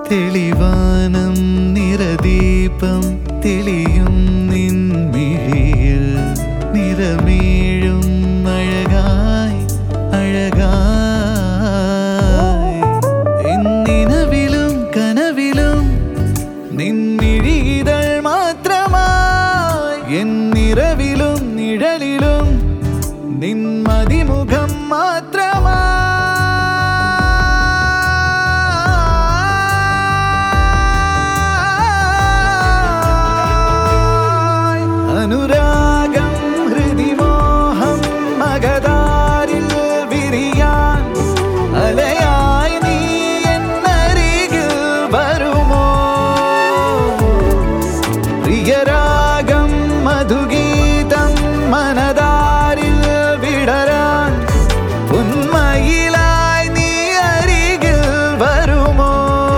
തെളിവാനം നിറദീപം തെളിയും നിൻമിഴിയിൽ നിറമേഴും അഴകായി അഴകായി എന്നിനവിലും കനവിലും നിന്നിഴിതൾ മാത്രമായി എന്നിറവിലും നിഴലിലും നിന്മതിമുഖം മാത്രമായി അനുരാഗം ഹൃദിമോഹം മകതാരിൽ വിരിയാൻ അലയായി നീ എന്നരികിൽ വരുമോ പ്രിയരാഗം മധുഗീതം മനതാരിൽ വിടരാൻ ഉന്മയിലായി നീ അരികിൽ വരുമോ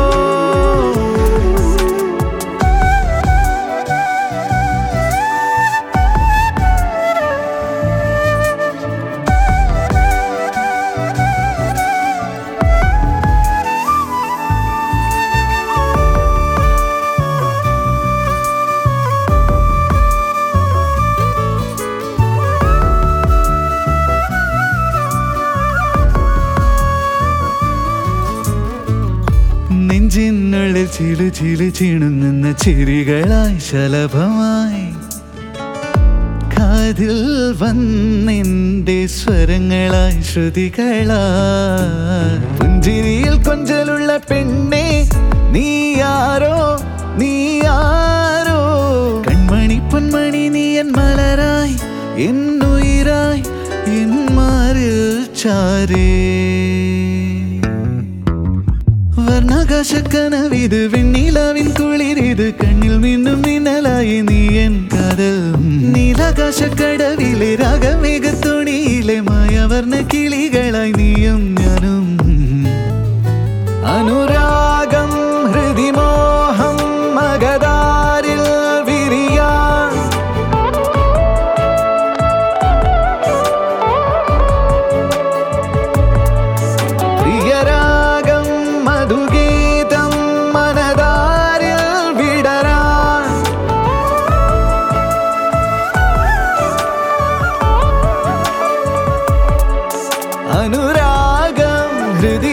നെഞ്ചിനുള്ളിൽ ചിലു ചിലു ചിണുങ്ങുന്ന ചിരികളായി ശലഭമായി കാതിൽ വന്നെന്റെ സ്വരങ്ങളായി ശ്രുതികളായി പുഞ്ചിരിയിൽ കൊഞ്ചലുള്ള പെണ്ണെ നീ ആരോ നീ ആരോ കൺമണി പൊന്മണി നീ എൻ മലരായി എന്നുയിരായി എൻ മാറിൽ ചാരേ വർണ്ണാകാശക്കനവിത് വെണ്ണിലാവിൻ കുളിരിത് കണ്ണിൽ നിന്നും മിന്നലായി നീ എൻ കാതൽ നീലാകാശക്കടവിലെ രാഗമേഘത്തുണിയിലെ മായവർണ്ണ കിളികളായി നീയും ഞാനും അനുരാഗം ഹൃദിമോഹം മകതാരിൽ വിരിയാൻ പ്രിയരാഗം മധുഗീതം മനതാരിൽ വിടരാൻ അനുരാഗം ഹൃദി